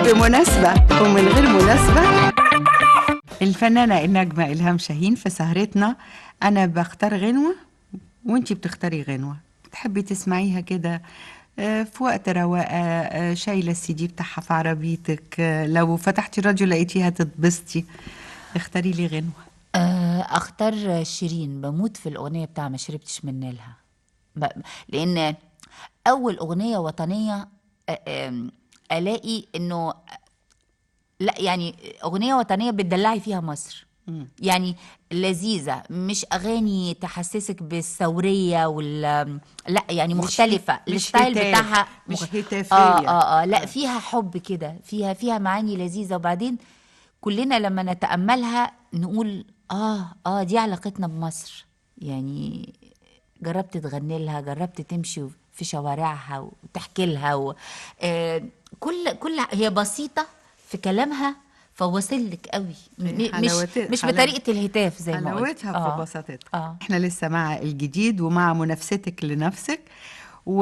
بمناسبة ومن غير مناسبة الفنانة النجمة إلهام شاهين في سهرتنا أنا بختار غنوة وانتي بتختاري غنوة تحبي تسمعيها كده آه، في وقت رواقة آه، شايلة السي دي بتاعها في عربيتك آه، لو فتحتي الراديو لقيتيها تتبسطي اختاري لي غنوة آه، اختار شيرين بموت في الاغنيه بتاع ما شربتش من نيلها ب- لان اول اغنيه وطنيه آه، آم، الاقي انه لا يعني اغنيه وطنيه بتدلعي فيها مصر يعني لذيذه مش اغاني تحسسك بالثوريه وال لا يعني مش مختلفه هت- مش الستايل هتاف، بتاعها مش مخ- هتافية. اه اه اه لا فيها حب كده فيها فيها معاني لذيذه وبعدين كلنا لما نتاملها نقول اه اه دي علاقتنا بمصر يعني جربت تغني لها جربت تمشي في شوارعها وتحكي لها و... آه كل كل هي بسيطه في كلامها فوصل لك قوي م- م- مش حلاوتها- مش حلاوة- بطريقه الهتاف زي ما قلت حلاوتها في آه. بساطتها آه. احنا لسه مع الجديد ومع منافستك لنفسك و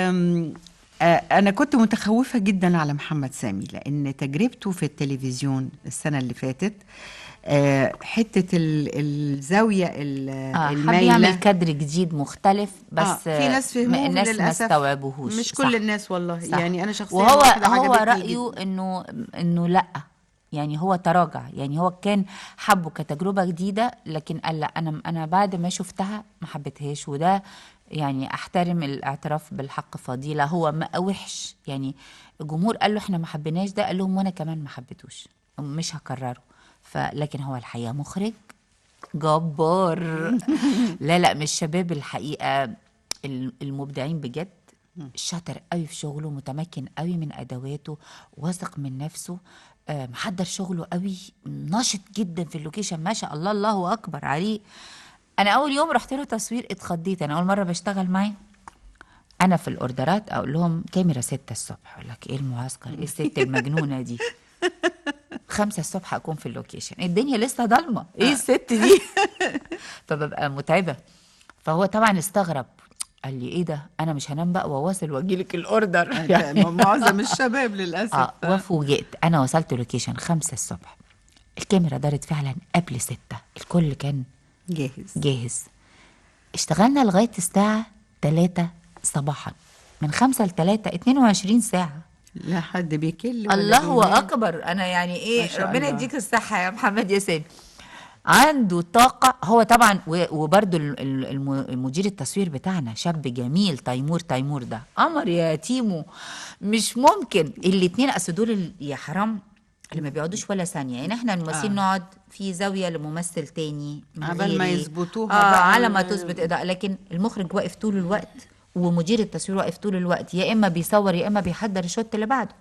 آه، انا كنت متخوفه جدا على محمد سامي لان تجربته في التلفزيون السنه اللي فاتت آه، حته ال- الزاويه ال- اه حب المايله يعمل كادر جديد مختلف بس آه، في ناس ما- فهموه الناس ما للأسف استوعبوهوش مش صح. كل الناس والله صح. يعني انا شخصيا وهو واحدة هو عجبتني رايه جداً. انه انه لا يعني هو تراجع يعني هو كان حبه كتجربه جديده لكن قال لا انا انا بعد ما شفتها ما حبيتهاش وده يعني احترم الاعتراف بالحق فضيله هو ما وحش يعني الجمهور قال له احنا ما حبيناش ده قال لهم وانا كمان ما حبيتوش مش هكرره فلكن هو الحقيقه مخرج جبار لا لا مش شباب الحقيقه ال- المبدعين بجد شاطر قوي في شغله متمكن قوي من ادواته واثق من نفسه آه، محضر شغله قوي ناشط جدا في اللوكيشن ما شاء الله الله اكبر عليه انا اول يوم رحت له تصوير اتخضيت انا اول مره بشتغل معاه انا في الاوردرات اقول لهم كاميرا ستة الصبح اقول لك ايه المعسكر ايه الست المجنونه دي خمسة الصبح أكون في اللوكيشن الدنيا لسه ضلمة إيه الست دي فببقى متعبة فهو طبعا استغرب قال لي إيه ده أنا مش هنام بقى وأواصل وأجيلك الأوردر يعني معظم الشباب للاسف اه وفوجئت أنا وصلت لوكيشن خمسة الصبح الكاميرا دارت فعلا قبل ستة الكل كان جاهز جاهز اشتغلنا لغاية الساعة تلاتة صباحا من خمسة لتلاتة 22 ساعة لا حد بيكل ولا الله بينام. اكبر انا يعني ما ايه شاء ربنا الله. يديك الصحه يا محمد يا سامي عنده طاقة هو طبعا و- وبرضه ال- ال- الم- مدير التصوير بتاعنا شاب جميل تيمور تيمور ده قمر يا تيمو مش ممكن الاتنين اصل دول ال- يا حرام اللي ما بيقعدوش ولا ثانية يعني احنا الممثلين آه. نقعد في زاوية لممثل تاني من عبال ما غيري. يظبطوها اه بقى على ما ال- تظبط إضاءة لكن المخرج واقف طول الوقت ومدير التصوير واقف طول الوقت يا اما بيصور يا اما بيحضر الشوت اللي بعده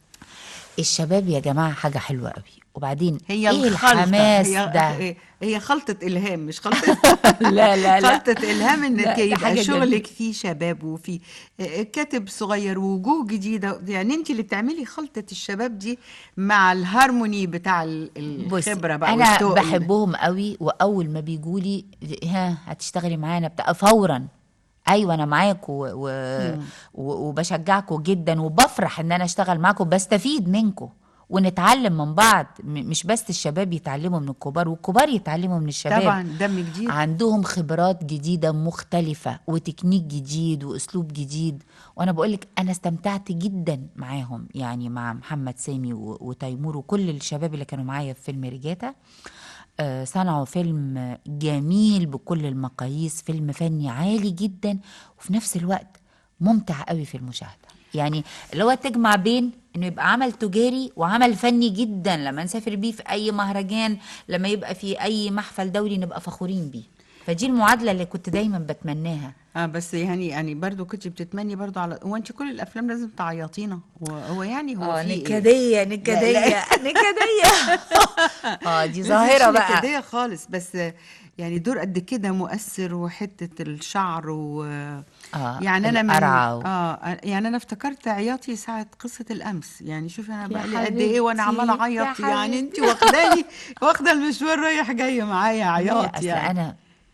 الشباب يا جماعه حاجه حلوه قوي وبعدين هي ايه الخلطة الحماس هي ده هي خلطة إلهام مش خلطة لا لا لا خلطة إلهام لا، إنك ده حاجة يبقى جميلة. شغلك فيه شباب وفيه كاتب صغير ووجوه جديدة يعني أنت اللي بتعملي خلطة الشباب دي مع الهارموني بتاع ال- بصي، الخبرة بقى انا والتقل. بحبهم قوي واول ما بيجوا لي ها هتشتغلي معانا بتاع فورا ايوه انا معاكم و... و... و... وبشجعكم جدا وبفرح ان انا اشتغل معاكم بستفيد منكم ونتعلم من بعض م- مش بس الشباب يتعلموا من الكبار والكبار يتعلموا من الشباب طبعا دم جديد عندهم خبرات جديدة مختلفة وتكنيك جديد وأسلوب جديد وأنا بقولك أنا استمتعت جدا معاهم يعني مع محمد سامي و- وتيمور وكل الشباب اللي كانوا معايا في فيلم رجاتا آه، صنعوا فيلم جميل بكل المقاييس فيلم فني عالي جدا وفي نفس الوقت ممتع قوي في المشاهدة يعني اللي هو تجمع بين انه يبقى عمل تجاري وعمل فني جدا لما نسافر بيه في اي مهرجان لما يبقى في اي محفل دولي نبقى فخورين بيه فدي المعادله اللي كنت دايما بتمناها اه بس يعني يعني برضو كنت بتتمني برضو على هو انت كل الافلام لازم تعيطينا هو هو يعني هو اه في إيه؟ نكديه لا، نكديه نكديه اه دي بس ظاهره مش بقى نكدية خالص بس يعني دور قد كده مؤثر وحتة الشعر و آه، يعني انا من القرعة و- اه يعني انا افتكرت عياطي ساعة قصة الامس يعني شوفي انا يا بقى لي قد ايه وانا حبيبتي، عمالة يا اعيط يعني انت حبيبتي. واخداني واخدة المشوار رايح جاي معايا عياط اصل يعني انا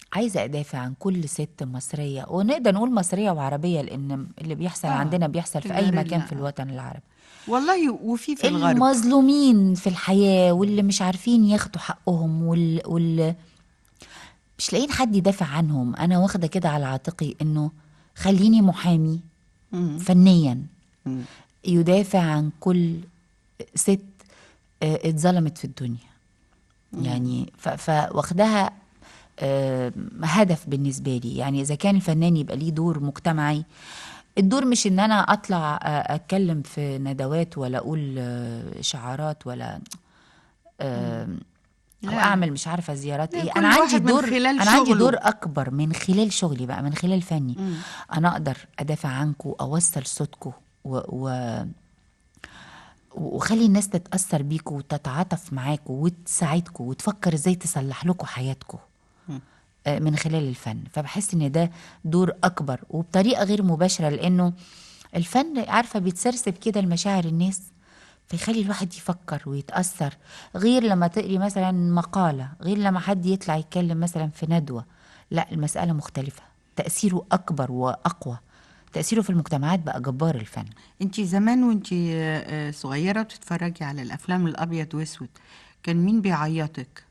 عايزة أدافع عن كل ست مصرية ونقدر نقول مصرية وعربية لأن اللي بيحصل آه، عندنا بيحصل في أي تجارينا، مكان في آه. الوطن العربي والله وفي في الغرب المظلومين في الحياة واللي مش عارفين ياخدوا حقهم وال... وال... مش لاقيين حد يدافع عنهم أنا واخدة كده على عاتقي إنه خليني محامي مم. فنيا مم. يدافع عن كل ست آه، اتظلمت في الدنيا يعني ف- فواخدها آه، هدف بالنسبة لي يعني إذا كان الفنان يبقى ليه دور مجتمعي الدور مش ان انا اطلع آه، اتكلم في ندوات ولا اقول آه، شعارات ولا آه، او لا. اعمل مش عارفه زيارات لا، ايه كل انا عندي واحد من دور خلال انا عندي شغله. دور اكبر من خلال شغلي بقى من خلال فني انا اقدر ادافع عنكم اوصل صوتكم و, و وخلي الناس تتأثر بيكوا وتتعاطف معاكوا وتساعدكوا وتفكر ازاي تصلح لكم حياتكم آه، من خلال الفن فبحس ان ده دور اكبر وبطريقه غير مباشره لانه الفن عارفه بيتسرسب كده لمشاعر الناس فيخلي الواحد يفكر ويتاثر غير لما تقري مثلا مقاله غير لما حد يطلع يتكلم مثلا في ندوه لا المساله مختلفه تاثيره اكبر واقوى تاثيره في المجتمعات بقى جبار الفن انت زمان وانت صغيرة بتتفرجي على الأفلام الأبيض وأسود كان مين بيعيطك؟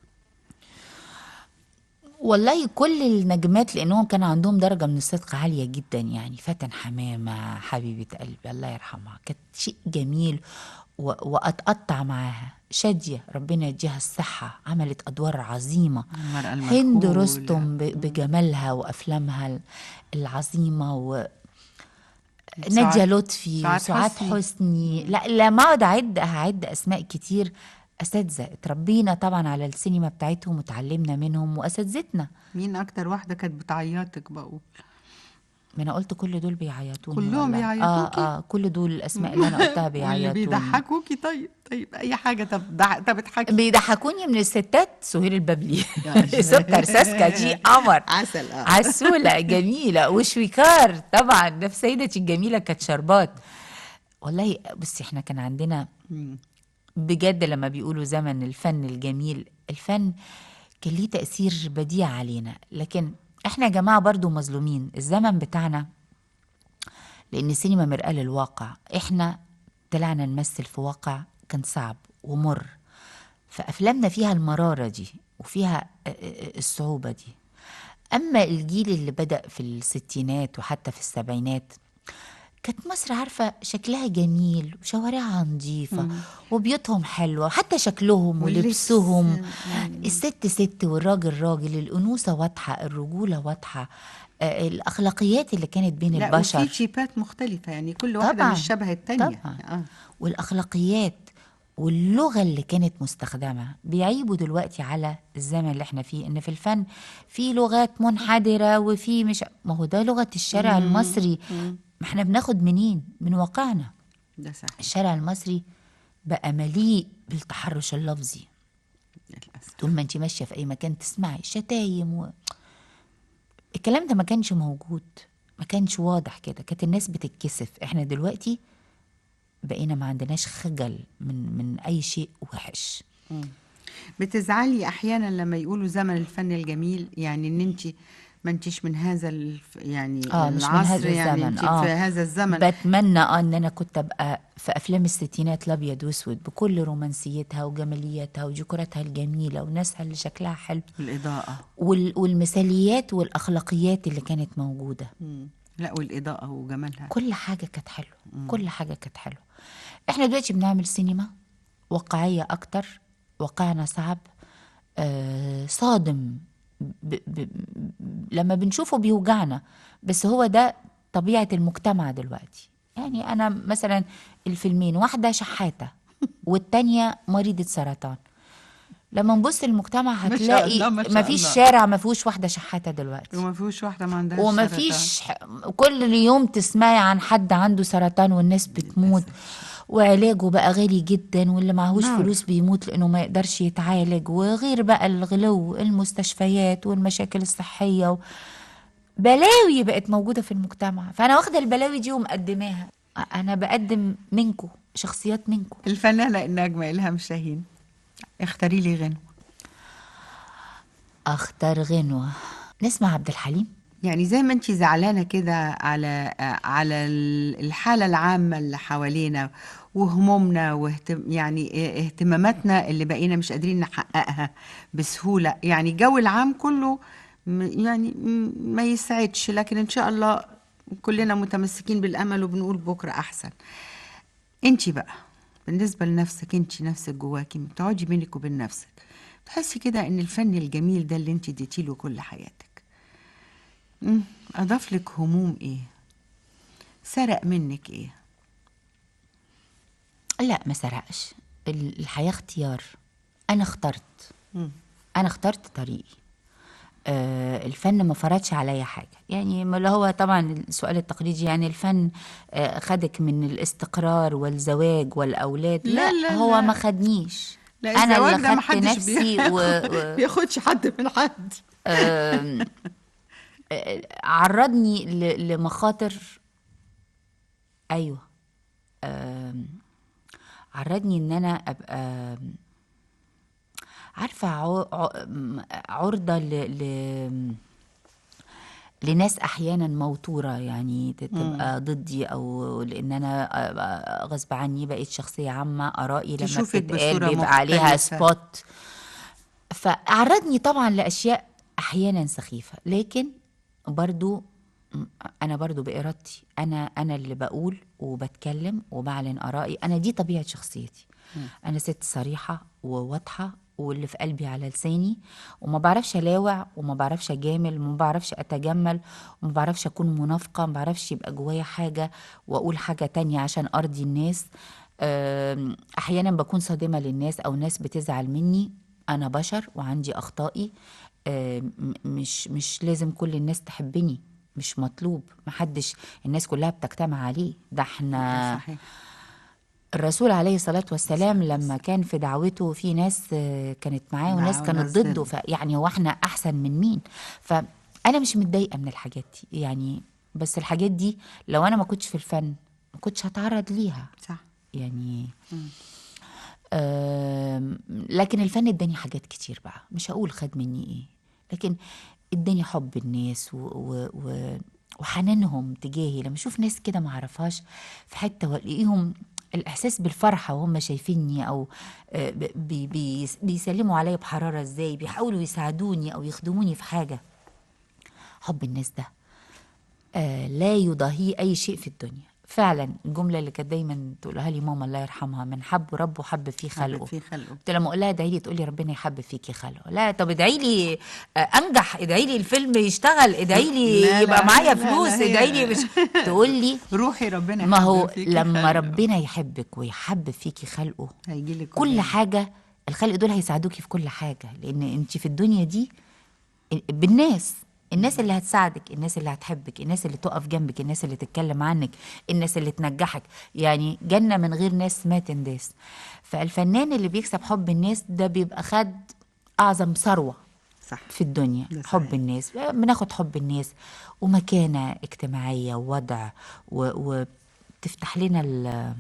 والله كل النجمات لانهم كان عندهم درجه من الصدق عاليه جدا يعني فاتن حمامه حبيبه قلبي الله يرحمها كانت شيء جميل و... واتقطع معاها شاديه ربنا يديها الصحه عملت ادوار عظيمه المرأة هند المجهولة. رستم ب... بجمالها وافلامها العظيمه و سعاد- ناديه لطفي سعاد وسعاد حسني. حسني لا لا ما اقعد اعد هعد اسماء كتير اساتذه اتربينا طبعا على السينما بتاعتهم وتعلمنا منهم واساتذتنا مين أكتر واحدة كانت بتعيطك بقول؟ ما انا قلت كل دول بيعيطوني كلهم والله. بيعيطوكي؟ اه اه كل دول الاسماء اللي انا قلتها واللي بيعيطوني بيضحكوكي طيب طيب أي حاجة طب ضح... طب اضحكي بيضحكوني من الستات سهير الببلي يا سكر ساسكا دي قمر عسل اه عسولة جميلة وشويكار طبعا ده في سيدتي الجميلة كانت شربات والله بصي احنا كان عندنا مم. بجد لما بيقولوا زمن الفن الجميل الفن كان ليه تأثير بديع علينا لكن احنا يا جماعة برضو مظلومين الزمن بتاعنا لأن السينما مرآة للواقع احنا طلعنا نمثل في واقع كان صعب ومر فأفلامنا فيها المرارة دي وفيها آه، آه، الصعوبة دي أما الجيل اللي بدأ في الستينات وحتى في السبعينات كانت مصر عارفة شكلها جميل وشوارعها نظيفة وبيوتهم حلوة وحتى شكلهم واللبس، ولبسهم يعني. الست ست والراجل راجل الأنوثة واضحة الرجولة واضحة آه، الأخلاقيات اللي كانت بين لا البشر وفي جيبات مختلفة يعني كل واحدة طبعاً، مش شبه التانية طبعا آه. والأخلاقيات واللغة اللي كانت مستخدمة بيعيبوا دلوقتي على الزمن اللي احنا فيه ان في الفن في لغات منحدرة وفي مش ما هو ده لغة الشارع المصري ما احنا بناخد منين من واقعنا ده صح الشارع المصري بقى مليء بالتحرش اللفظي للأسف طول ما انت ماشيه في اي مكان تسمعي شتايم و... الكلام ده ما كانش موجود ما كانش واضح كده كانت الناس بتتكسف احنا دلوقتي بقينا ما عندناش خجل من من اي شيء وحش بتزعلي احيانا لما يقولوا زمن الفن الجميل يعني ان انت ما انتش من هذا الف يعني اه مش من العصر هذا يعني الزمن انت اه في هذا الزمن بتمنى اه ان انا كنت ابقى في افلام الستينات الابيض واسود بكل رومانسيتها وجماليتها وديكوراتها الجميله وناسها اللي شكلها حلو الاضاءه وال... والمثاليات والاخلاقيات اللي كانت موجوده مم. لا والاضاءه وجمالها كل حاجة كانت حلوة كل حاجة كانت حلوة احنا دلوقتي بنعمل سينما واقعية أكتر واقعنا صعب آه صادم ب ب لما بنشوفه بيوجعنا بس هو ده طبيعة المجتمع دلوقتي يعني أنا مثلا الفيلمين واحدة شحاتة والتانية مريضة سرطان لما نبص المجتمع ما شاء هتلاقي الله، ما شاء ما فيش الله. شارع ما فيهوش واحدة شحاتة دلوقتي وما فيهوش واحده ما عندهاش وما سرطان. فيش ح- كل يوم تسمعي عن حد عنده سرطان والناس بتموت وعلاجه بقى غالي جدا واللي معهوش نار. فلوس بيموت لانه ما يقدرش يتعالج وغير بقى الغلو المستشفيات والمشاكل الصحية و... بلاوي بقت موجودة في المجتمع فأنا واخدة البلاوي دي ومقدماها أ- أنا بقدم منكم شخصيات منكم الفنانه النجمه الهام شاهين اختاري لي غنوه أختار غنوة نسمع عبد الحليم يعني زي ما انت زعلانه كده على على ال- الحاله العامه اللي حوالينا وهمومنا واهتم يعني اهتماماتنا اللي بقينا مش قادرين نحققها بسهوله يعني الجو العام كله م- يعني م- ما يسعدش لكن ان شاء الله كلنا متمسكين بالامل وبنقول بكره احسن انت بقى بالنسبه لنفسك انت نفسك جواكي بتقعدي بينك وبين نفسك تحسي كده ان الفن الجميل ده اللي انت اديتيله كل حياتك مم، أضاف لك هموم إيه؟ سرق منك إيه؟ لا ما سرقش ال- الحياة اختيار أنا اخترت مم. أنا اخترت طريقي آه الفن ما فرضش عليا حاجة يعني ما اللي هو طبعا السؤال التقليدي يعني الفن آه خدك من الاستقرار والزواج والأولاد لا، لا، هو لا. ما خدنيش لا أنا الزواج اللي ده خدت محدش نفسي بياخد- و... و... بياخدش حد من حد آم، آه، عرضني ل- لمخاطر ايوه آم، عرضني ان انا ابقى عارفه عو- عو- م- عرضه ل... ل... لناس احيانا موتوره يعني ت- تبقى ضدي او لان انا أبقى غصب عني بقيت شخصيه عامه ارائي لما تشوفك بتتقال بصورة بيبقى عليها مختلفة. سبوت فعرضني طبعا لاشياء احيانا سخيفه لكن برضو م- انا برضو بارادتي انا انا اللي بقول وبتكلم وبعلن ارائي انا دي طبيعه شخصيتي انا ست صريحه وواضحه واللي في قلبي على لساني وما بعرفش الاوع وما بعرفش اجامل وما بعرفش اتجمل وما بعرفش اكون منافقه ما بعرفش يبقى جوايا حاجه واقول حاجه تانية عشان ارضي الناس أم، احيانا بكون صادمه للناس او ناس بتزعل مني انا بشر وعندي اخطائي أم، م- مش مش لازم كل الناس تحبني مش مطلوب محدش الناس كلها بتجتمع عليه ده احنا صحيح الرسول عليه الصلاة والسلام لما كان في دعوته في ناس آه، كانت معاه وناس معاه كانت وناس ضده ضد. فيعني هو احنا أحسن من مين فأنا مش متضايقة من الحاجات دي يعني بس الحاجات دي لو أنا ما كنتش في الفن ما كنتش هتعرض ليها صح يعني آم، لكن الفن اداني حاجات كتير بقى مش هقول خد مني ايه لكن اداني حب الناس و و و وحنانهم تجاهي لما اشوف ناس كده ما اعرفهاش في حته والاقيهم الاحساس بالفرحه وهم شايفيني او آه، ب- بي بي بيسلموا عليا بحراره ازاي بيحاولوا يساعدوني او يخدموني في حاجه حب الناس ده آه لا يضاهيه اي شيء في الدنيا فعلا الجمله اللي كانت دايما تقولها لي ماما الله يرحمها من حب ربه حب فيه خلقه في خلقه كنت لما اقول لها ادعي لي تقول لي ربنا يحبب فيكي خلقه لا طب ادعي لي آه، انجح ادعي لي الفيلم يشتغل ادعي لي لا، يبقى لا، معايا لا، فلوس لا، هي- ادعي لي مش تقول لي روحي ربنا ما هو يحبب فيكي لما خلقه. ربنا يحبك ويحبب فيكي خلقه هيجيلك كل حاجه الخلق دول هيساعدوكي في كل حاجه لان انت في الدنيا دي بالناس الناس اللي هتساعدك الناس اللي هتحبك الناس اللي تقف جنبك الناس اللي تتكلم عنك الناس اللي تنجحك يعني جنة من غير ناس ما تنداس فالفنان اللي بيكسب حب الناس ده بيبقى خد أعظم ثروة صح في الدنيا ده صحيح. حب الناس بناخد حب الناس ومكانة اجتماعية ووضع و- وتفتح لنا ال-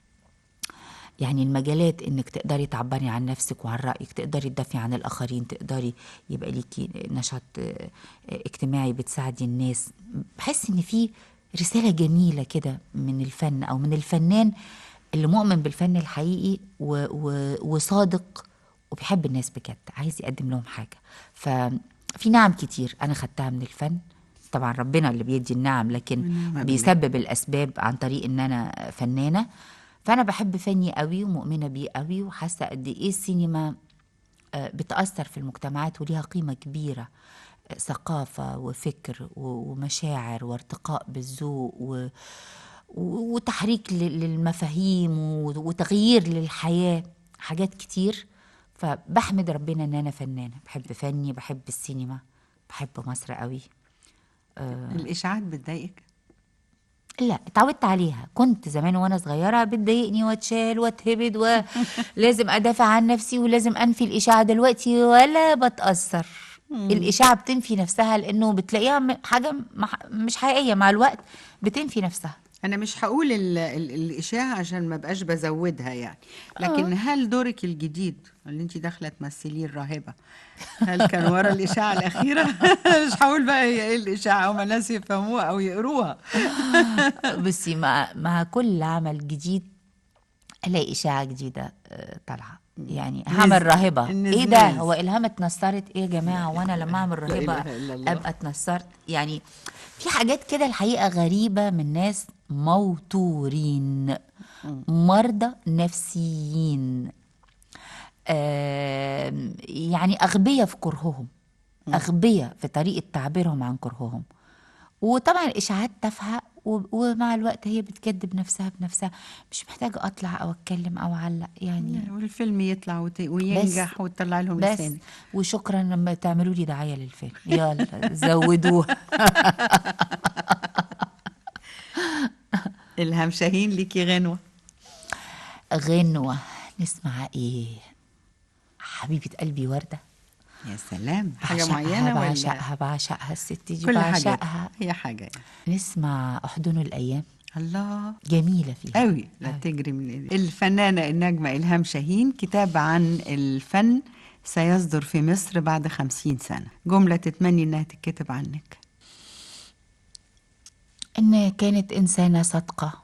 يعني المجالات انك تقدري تعبري عن نفسك وعن رايك تقدري تدافعي عن الاخرين تقدري يبقى ليكي نشاط آه، آه، اجتماعي بتساعدي الناس بحس ان في رساله جميله كده من الفن او من الفنان اللي مؤمن بالفن الحقيقي و و وصادق وبيحب الناس بجد عايز يقدم لهم حاجه ففي نعم كتير انا خدتها من الفن طبعا ربنا اللي بيدي النعم لكن ونعم بالله. بيسبب الاسباب عن طريق ان انا فنانه فانا بحب فني قوي ومؤمنه بيه قوي وحاسه قد ايه السينما آه، بتاثر في المجتمعات وليها قيمه كبيره آه، ثقافه وفكر و- ومشاعر وارتقاء بالذوق و و- وتحريك ل- للمفاهيم و- وتغيير للحياه حاجات كتير فبحمد ربنا ان انا فنانه بحب فني بحب السينما بحب مصر قوي الاشاعات بتضايقك لا اتعودت عليها كنت زمان وانا صغيره بتضايقني واتشال واتهبد ولازم ادافع عن نفسي ولازم انفي الاشاعه دلوقتي ولا بتاثر الاشاعه بتنفي نفسها لانه بتلاقيها م- حاجه مح- مش حقيقيه مع الوقت بتنفي نفسها انا مش هقول ال ال الاشاعه عشان ما بقاش بزودها يعني لكن هل دورك الجديد اللي انت داخله تمثليه الراهبه هل كان ورا الاشاعه الاخيره مش هقول بقى هي ايه الاشاعه هم الناس يفهموها او يقروها بصي مع مع كل عمل جديد الاقي اشاعه جديده آه، طالعه يعني هعمل راهبه ايه ده النزناز. هو الهام اتنصرت ايه يا جماعه وانا لما اعمل راهبه إله إلا الله. ابقى اتنصرت يعني في حاجات كده الحقيقه غريبه من ناس موتورين مرضى نفسيين آم، يعني أغبياء في كرههم أغبياء في طريقة تعبيرهم عن كرههم وطبعا الإشاعات تافهة و- ومع الوقت هي بتكذب نفسها بنفسها مش محتاجة أطلع أو أتكلم أو أعلق يعني والفيلم يطلع وت- وينجح وتطلع لهم بس لسان وشكرا لما تعملوا لي دعاية للفيلم يلا زودوها الهام شاهين ليكي غنوه غنوة نسمع إيه حبيبة قلبي وردة يا سلام حاجه بعشقها معينه ولا بعشقها بعشقها الست دي كل حاجه بعشقها هي حاجه يعني. نسمع أحضن الأيام الله جميلة فيها قوي لا تجري من إيدي. الفنانة النجمة إلهام شاهين كتاب عن الفن سيصدر في مصر بعد خمسين سنة جملة تتمني إنها تتكتب عنك إن كانت إنسانة صادقة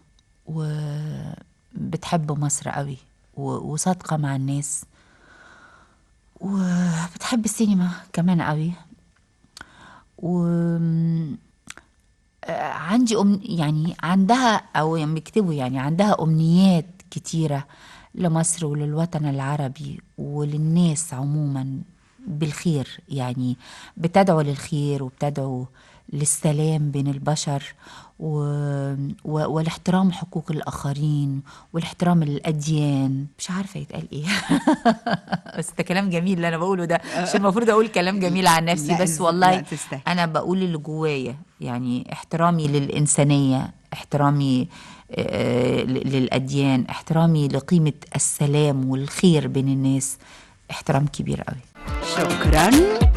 وبتحب مصر قوي و- وصادقة مع الناس وبتحب السينما كمان قوي و آه، عندي أم يعني عندها أو يعني بيكتبوا يعني عندها أمنيات كتيرة لمصر وللوطن العربي وللناس عموما بالخير يعني بتدعو للخير وبتدعو للسلام بين البشر و... و... والاحترام حقوق الآخرين والاحترام الأديان مش عارفة يتقال إيه بس ده كلام جميل اللي أنا بقوله ده مش المفروض أقول كلام جميل عن نفسي لا، بس لا، والله تستاهل. انا بقول اللي جوايا يعني احترامي للانسانيه احترامي آه، ل- للاديان احترامي لقيمه السلام والخير بين الناس احترام كبير قوي شكرا